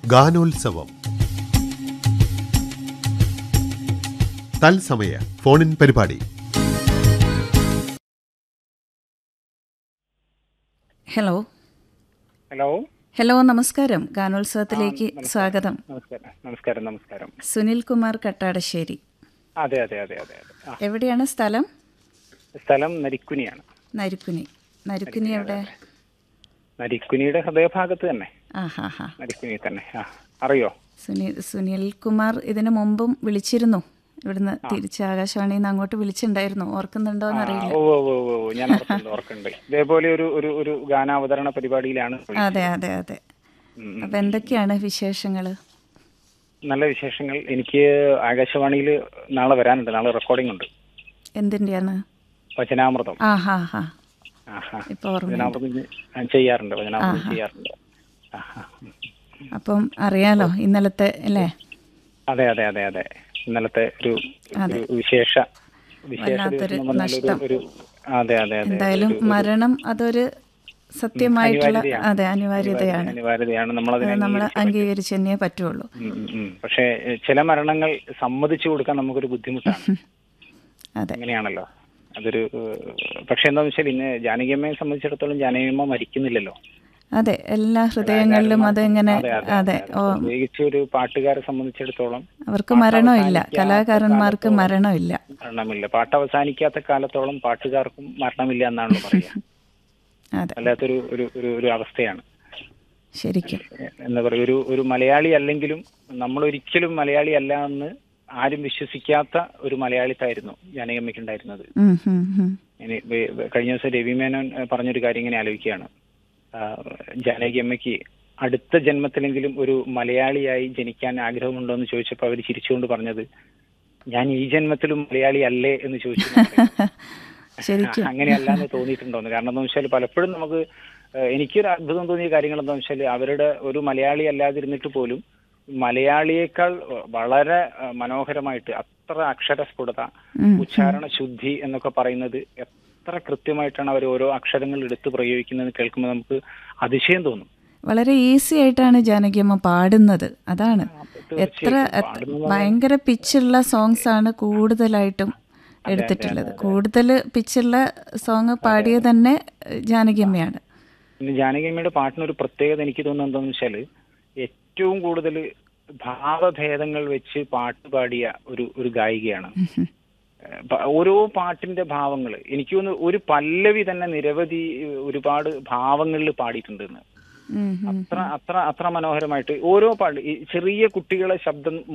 ഗാനോത്സവം തത്സമയ ഫോണിൻ പരിപാടി ഹലോ ഹലോ ഹലോ നമസ്കാരം ഗാനോത്സവത്തിലേക്ക് സ്വാഗതം നമസ്കാരം നമസ്കാരം നമസ്കാരം സുനിൽ കുമാർ കട്ടാടശ്ശേരി അതെ അതെ അതെ അതെ അതെ ആ എവിടെയാണ് സ്ഥലം സ്ഥലം നരിക്കുനിയാണ് നരുക്കുനി നരുക്കുനി എവിടെ നരിക്കുനിയുടെ ഹൃദയഭാഗത്ത് തന്നെ ആ ഹാ ഹാ നരിക്കുനി തന്നെ ആ അറിയോ സുനിൽ സുനിൽ കുമാർ ഇതിനു മുമ്പും വിളിച്ചിരുന്നു ഇവിടുന്ന് തിരിച്ച് ആകാശവാണിയിൽ നിന്ന് അങ്ങോട്ട് വിളിച്ചിട്ടുണ്ടായിരുന്നു ഓർക്കുന്നുണ്ടോ ആ, എന്നറിയില്ല ഓ ഓ ഓ ഓ ഓ, ഞാൻ ഓർക്കുന്നുണ്ട് ഓർക്കുന്നുണ്ട് ഇതേപോലെ ഒരു ഒരു ഒരു ഗാനാവതരണ പരിപാടിയിലാണ് വിളിച്ചത്. അതെ അതെ അതെ ഉം, ഉം. അപ്പൊ എന്തൊക്കെയാണ് വിശേഷങ്ങള് നല്ല വിശേഷങ്ങൾ എനിക്ക് ആകാശവാണിയിൽ നാളെ വരാനുണ്ട് നാളെ റെക്കോർഡിംഗ് ഉണ്ട് എന്തിന്റെയാണ് വചനാമൃതം ആ ഹാ ഹാ ആഹാ. ഇപ്പൊ ഓർമ്മ വചനാമൃതം ഞാൻ ചെയ്യാറുണ്ട് വചനാമൃതം ചെയ്യാറുണ്ട് ആഹാ. അപ്പം അറിയാലോ ഇന്നലത്തെ അല്ലേ അതെ അതെ അതെ അതെ ഇന്നലത്തെ ഒരു ഒരു വിശേഷ വിശേഷ വല്ലാത്തൊരു ദിവസം എന്ന് പറഞ്ഞാൽ ഒരു- ഒരു അതെ അതെ അതെ എന്തായാലും മരണം അതൊരു സത്യമായിട്ടുള്ള അനിവാര്യതയാണ്. അതെ അനിവാര്യതയാണ് അനിവാര്യതയാണ് നമ്മളതിനെ നമ്മൾ അംഗീകരിച്ച് തന്നെയേ പറ്റുള്ളൂ ഉം, ഉം, ഉം. പക്ഷേ എ, ചില മരണങ്ങൾ സമ്മതിച്ചു കൊടുക്കാൻ നമുക്കൊരു ബുദ്ധിമുട്ടാണ് അതെ അങ്ങനെയാണല്ലോ അതൊരു ഏഹ്, പക്ഷെ എന്താണെന്ന് വെച്ചാൽ ഇന്ന് ജാനകിയമ്മയെ സംബന്ധിച്ചിടത്തോളം ജാനകിയമ്മ മരിക്കുന്നില്ലല്ലോ അതെ എല്ലാ ഹൃദയങ്ങളിലും അതെങ്ങനെ അതെ അതെ അതെ ഓ പ്രത്യേകിച്ച് ഒരു പാട്ടുകാരെ സംബന്ധിച്ചിടത്തോളം അവർക്ക് മരണമില്ല കലാകാരന്മാർക്ക് മരണമില്ല മരണമില്ല പാട്ട് അവസാനിക്കാത്ത കാലത്തോളം പാട്ടുകാർക്കും മരണമില്ല എന്നാണല്ലോ പറയുക അതെ വല്ലാത്തൊരു ഒരു ഒരു ഒരു അവസ്ഥയാണ് ശരിക്കും എന്താ പറയുക ഒരു ഒരു മലയാളി അല്ലെങ്കിലും നമ്മൾ ഒരിക്കലും മലയാളി അല്ല എന്ന് ആരും വിശ്വസിക്കാത്ത ഒരു മലയാളിത്തായിരുന്നു ജാനകമ്മയ്ക്ക് ഉണ്ടായിരുന്നത് ഉം, ഉം, ഉം. ഇനി വേ- വേ- കഴിഞ്ഞ ദിവസം രവി മേനോൻ ഏഹ്, പറഞ്ഞൊരു കാര്യം ഇങ്ങനെ ആലോചിക്കുകയാണ് ആ, ജാനകി അമ്മയ്ക്ക് അടുത്ത ജന്മത്തിലെങ്കിലും ഒരു മലയാളിയായി ജനിക്കാൻ ആഗ്രഹമുണ്ടോ എന്ന് ചോദിച്ചപ്പോൾ അവർ ചിരിച്ചുകൊണ്ട് പറഞ്ഞത് ഞാൻ ഈ ജന്മത്തിലും മലയാളി അല്ലേ എന്ന് ചോദിച്ചു എന്നാണ് പറയുന്നത്. ശരിക്കും അങ്ങനെയല്ല എന്ന് തോന്നിയിട്ടുണ്ടോന്ന് കാരണം എന്താ വെച്ചാൽ പലപ്പോഴും നമുക്ക് ഏഹ്, എനിക്കൊരു അത്ഭുതം തോന്നിയ കാര്യങ്ങൾ എന്താ വെച്ചാൽ അവരുടെ ഒരു മലയാളി അല്ലാതിരുന്നിട്ട് പോലും മലയാളിയേക്കാൾ വളരെ ഏഹ്, മനോഹരമായിട്ട് അത്ര അക്ഷരസ്ഫുടത ഉം, ഉച്ചാരണ ശുദ്ധി എന്നൊക്കെ പറയുന്നത് എത്ര കൃത്യമായിട്ടാണ് അവർ ഓരോ അക്ഷരങ്ങൾ എടുത്ത് പ്രയോഗിക്കുന്നത് കേൾക്കുമ്പോൾ നമുക്ക് അതിശയം തോന്നും വളരെ ഈസി ആയിട്ടാണ് ജാനകിയമ്മ പാടുന്നത് അതാണ് തീർച്ചയായിട്ടും. എത്ര എത്ര- ഭയങ്കര പിച്ചുള്ള സോങ്സ് ആണ് കൂടുതലായിട്ടും എടുത്തിട്ടുള്ളത് കൂടുതൽ പിച്ചുള്ള സോങ് പാടിയത് തന്നെ ജാനകിയമ്മയാണ് പിന്നെ ജാനകിയമ്മയുടെ പാട്ടിനൊരു പ്രത്യേകത എനിക്ക് തോന്നുന്നത് എന്താണെന്ന് വെച്ചാല് ഏറ്റവും കൂടുതൽ ഭാവഭേദങ്ങൾ വെച്ച് പാട്ട് പാടിയ ഒരു ഒരു ഗായികയാണ് ഏഹ് പ- ഓരോ പാട്ടിന്റെ ഭാവങ്ങൾ എനിക്ക് തോന്നുന്നു ഒരു പല്ലവി തന്നെ നിരവധി ഏഹ് ഒരുപാട് ഭാവങ്ങളിൽ പാടിയിട്ടുണ്ടെന്ന് ഉം, ഉം. അത്ര അത്ര അത്ര മനോഹരമായിട്ട് ഓരോ പാട്ട് ഈ ചെറിയ കുട്ടികളെ ശബ്ദം